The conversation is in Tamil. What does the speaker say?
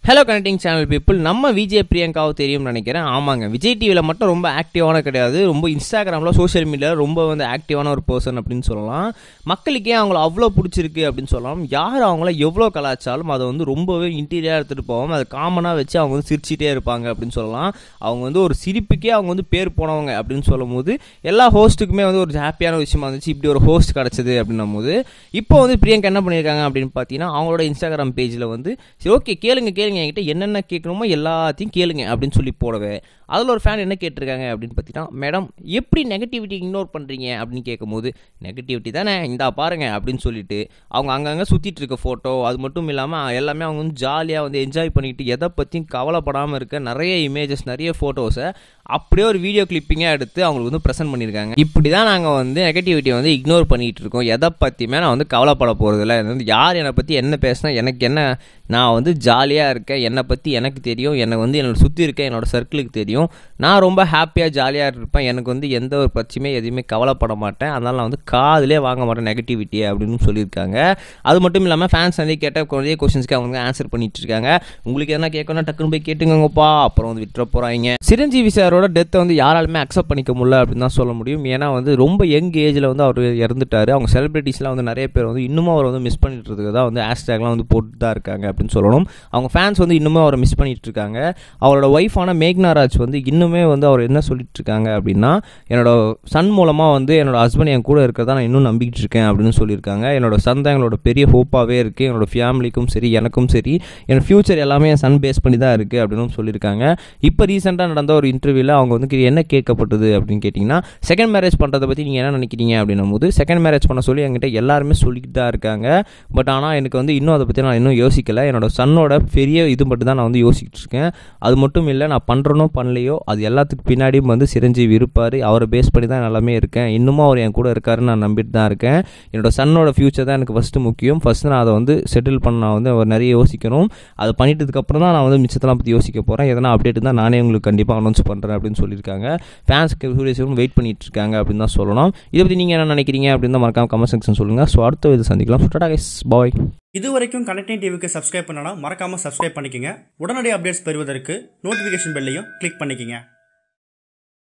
ஹலோ கனெக்டிங் சேனல் பீப்புள் நம்ம விஜய் பிரியங்காவை தெரியும்னு நினைக்கிறேன் ஆமாங்க விஜய் டிவியில் மட்டும் ரொம்ப ஆக்டிவான கிடையாது ரொம்ப இன்ஸ்டாகிராமில் சோஷியல் மீடியாவில் ரொம்ப வந்து ஆக்டிவான ஒரு பர்சன் அப்படின்னு சொல்லலாம் மக்களுக்கே அவங்கள அவ்வளோ பிடிச்சிருக்கு அப்படின்னு சொல்லலாம் யார் அவங்கள எவ்வளோ கலாச்சாலும் அதை வந்து ரொம்பவே இன்டீரியராக எடுத்துகிட்டு போகாமல் அதை காமனாக வச்சு அவங்க வந்து சிரிச்சிட்டே இருப்பாங்க அப்படின்னு சொல்லலாம் அவங்க வந்து ஒரு சிரிப்புக்கே அவங்க வந்து பேர் போனவங்க அப்படின்னு சொல்லும் போது எல்லா ஹோஸ்ட்டுக்குமே வந்து ஒரு ஹாப்பியான விஷயமா இருந்துச்சு இப்படி ஒரு ஹோஸ்ட் கிடச்சது அப்படின்னும் போது இப்போ வந்து பிரியங்கா என்ன பண்ணியிருக்காங்க அப்படின்னு பார்த்தீங்கன்னா அவங்களோட இன்ஸ்டாகிராம் பேஜில் வந்து சரி ஓகே கேளுங்க கேளுங்க என்கிட்ட என்னென்ன கேட்கணுமோ எல்லாத்தையும் கேளுங்க அப்படின்னு சொல்லி போடவே அதில் ஒரு ஃபேன் என்ன கேட்டிருக்காங்க அப்படின்னு பார்த்தீங்கன்னா மேடம் எப்படி நெகட்டிவிட்டி இக்னோர் பண்ணுறீங்க அப்படின்னு கேட்கும்போது நெகட்டிவிட்டி தானே இந்தா பாருங்க அப்படின்னு சொல்லிட்டு அவங்க அங்கங்கே சுற்றிட்டு இருக்க ஃபோட்டோ அது மட்டும் இல்லாமல் எல்லாமே அவங்க வந்து ஜாலியாக வந்து என்ஜாய் பண்ணிக்கிட்டு எதை பற்றியும் கவலைப்படாமல் இருக்க நிறைய இமேஜஸ் நிறைய ஃபோட்டோஸை அப்படியே ஒரு வீடியோ கிளிப்பிங்காக எடுத்து அவங்களுக்கு வந்து ப்ரெசென்ட் பண்ணியிருக்காங்க இப்படி தான் நாங்கள் வந்து நெகட்டிவிட்டியை வந்து இக்னோர் பண்ணிகிட்டு இருக்கோம் எதை பற்றியுமே நான் வந்து கவலைப்பட போகிறதில்ல இது வந்து யார் என்னை பற்றி என்ன பேசினா எனக்கு என்ன நான் வந்து ஜாலியாக இருக்கேன் என்னை பற்றி எனக்கு தெரியும் என்னை வந்து என்னோட சுற்றி இருக்க என்னோட சர்க்கிளுக்கு தெரியும் நான் ரொம்ப ஹாப்பியாக ஜாலியாக இருப்பேன் எனக்கு வந்து எந்த ஒரு பிரச்சனையுமே எதுவுமே கவலைப்பட மாட்டேன் அதனால் நான் வந்து காதிலே வாங்க மாட்டேன் நெகட்டிவிட்டி அப்படின்னு சொல்லியிருக்காங்க அது மட்டும் இல்லாமல் ஃபேன்ஸ் வந்து கேட்ட நிறைய கொஸ்டின்ஸ்க்கு அவங்க ஆன்சர் பண்ணிட்டு இருக்காங்க உங்களுக்கு எதனா கேட்கணும் டக்குன்னு போய் கேட்டுங்கப்பா அப்புறம் வந்து விட்டுற போகிறாங்க சிரஞ்சீவி சாரோட டெத்தை வந்து யாராலுமே அக்செப்ட் பண்ணிக்க முடியல அப்படின்னு தான் சொல்ல முடியும் ஏன்னா வந்து ரொம்ப யங் ஏஜில் வந்து அவர் இறந்துட்டார் அவங்க செலிபிரிட்டிஸ்லாம் வந்து நிறைய பேர் வந்து இன்னமும் அவர் வந்து மிஸ் பண்ணிட்டு இருக்கிறதா தான் வந்து ஹேஷ்டேக்லாம் வந்து போட்டு தான் இருக்காங்க அப்படின்னு சொல்லணும் அவங்க ஃபேன்ஸ் வந்து இன்னுமே அவரை மிஸ் பண்ணிட்டு இருக்காங்க அவரோட ஒய்ஃபான மேக்னாராஜ் வந்து இன்னுமே வந்து அவர் என்ன சொல்லிட்டு இருக்காங்க அப்படின்னா என்னோட சன் மூலமாக வந்து என்னோட ஹஸ்பண்ட் என் கூட இருக்கிறதா நான் இன்னும் நம்பிக்கிட்டு இருக்கேன் அப்படின்னு சொல்லியிருக்காங்க என்னோட சன் தான் எங்களோட பெரிய ஹோப்பாகவே இருக்குது என்னோட ஃபேமிலிக்கும் சரி எனக்கும் சரி என் ஃப்யூச்சர் எல்லாமே என் சன் பேஸ் பண்ணி தான் இருக்குது அப்படின்னு சொல்லியிருக்காங்க இப்போ ரீசெண்டாக நடந்த ஒரு இன்டர்வியூவில் அவங்க வந்து என்ன கேட்கப்பட்டது அப்படின்னு கேட்டிங்கன்னா செகண்ட் மேரேஜ் பண்ணுறதை பற்றி நீங்கள் என்ன நினைக்கிறீங்க அப்படின்னும் போது செகண்ட் மேரேஜ் பண்ண சொல்லி என்கிட்ட எல்லாருமே சொல்லிக்கிட்டு தான் இருக்காங்க பட் ஆனால் எனக்கு வந்து இன்னும் அதை பற்றி நான் இன்னும் யோசிக்கலை என்னோட சன்னோட பெரிய இது மட்டும் தான் நான் வந்து யோசிச்சுட்டு இருக்கேன் அது மட்டும் இல்லை நான் பண்ணுறனோ பண்ணலையோ அது எல்லாத்துக்கு பின்னாடியும் வந்து சிரஞ்சீவி இருப்பார் அவரை பேஸ் பண்ணி தான் நான் எல்லாமே இருக்கேன் இன்னமும் அவர் என் கூட இருக்காருன்னு நான் நம்பிட்டு தான் இருக்கேன் என்னோட சன்னோட ஃப்யூச்சர் தான் எனக்கு ஃபஸ்ட்டு முக்கியம் ஃபஸ்ட்டு நான் அதை வந்து செட்டில் பண்ண நான் வந்து அவர் நிறைய யோசிக்கணும் அதை பண்ணிட்டதுக்கப்புறம் தான் நான் வந்து மிச்சத்தெல்லாம் பற்றி யோசிக்க போகிறேன் எதனா அப்டேட் தான் நானே உங்களுக்கு கண்டிப்பாக அனௌன்ஸ் பண்ணுறேன் அப்படின்னு சொல்லியிருக்காங்க ஃபேன்ஸ்க்கு சூரியஸும் வெயிட் பண்ணிட்டு இருக்காங்க அப்படின்னு தான் சொல்லணும் இதை பற்றி நீங்கள் என்ன நினைக்கிறீங்க அப்படின்னு தான் மறக்காம கமெண்ட் செக்ஷன் சொல்லுங்கள் ஸோ அடுத்த இது சந்திக்கலாம் டாடா கைஸ் பாய் இது வரைக்கும் கனெக்டிங் டிவிக்கு சப்ஸ்கிரைப் பண்ணனா மறக்காம சப்ஸ்கிரைப் பண்ணிக்கங்க உடனடி அப்டேட்ஸ் பெறுவதற்கு நோட்டிஃபிகேஷன் பெல்லையும் கிளிக் பண்ணிக்கங்க